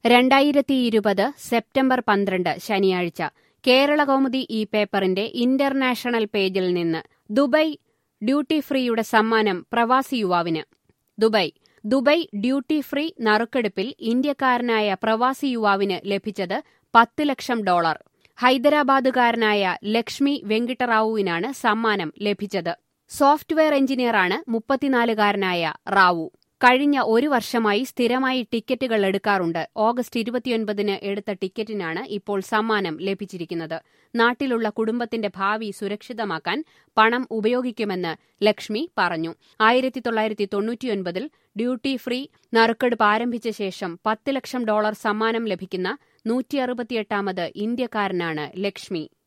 രണ്ടായിരത്തി ഇരുപത് സെപ്റ്റംബർ പന്ത്രണ്ട് ശനിയാഴ്ച കേരളകൗമുദി ഈ പേപ്പറിന്റെ ഇന്റർനാഷണൽ പേജിൽ നിന്ന് ദുബൈ ഡ്യൂട്ടി ഫ്രീയുടെ സമ്മാനം പ്രവാസി യുവാവിന് ദുബൈ ദുബൈ ഡ്യൂട്ടി ഫ്രീ നറുക്കെടുപ്പിൽ ഇന്ത്യക്കാരനായ പ്രവാസി യുവാവിന് ലഭിച്ചത് പത്ത് ലക്ഷം ഡോളർ ഹൈദരാബാദുകാരനായ ലക്ഷ്മി വെങ്കിട്ടറാവുവിനാണ് സമ്മാനം ലഭിച്ചത് സോഫ്റ്റ്വെയർ എഞ്ചിനീയറാണ് മുപ്പത്തിനാലുകാരനായ റാവു കഴിഞ്ഞ ഒരു വർഷമായി സ്ഥിരമായി ടിക്കറ്റുകൾ എടുക്കാറുണ്ട് ഓഗസ്റ്റ് ഇരുപത്തിയൊൻപതിന് എടുത്ത ടിക്കറ്റിനാണ് ഇപ്പോൾ സമ്മാനം ലഭിച്ചിരിക്കുന്നത് നാട്ടിലുള്ള കുടുംബത്തിന്റെ ഭാവി സുരക്ഷിതമാക്കാൻ പണം ഉപയോഗിക്കുമെന്ന് ലക്ഷ്മി പറഞ്ഞു ആയിരത്തി തൊള്ളായിരത്തി തൊണ്ണൂറ്റിയൊൻപതിൽ ഡ്യൂട്ടി ഫ്രീ നറുക്കെടുപ്പ് ആരംഭിച്ച ശേഷം പത്ത് ലക്ഷം ഡോളർ സമ്മാനം ലഭിക്കുന്ന നൂറ്റി അറുപത്തിയെട്ടാമത് ഇന്ത്യക്കാരനാണ് ലക്ഷ്മി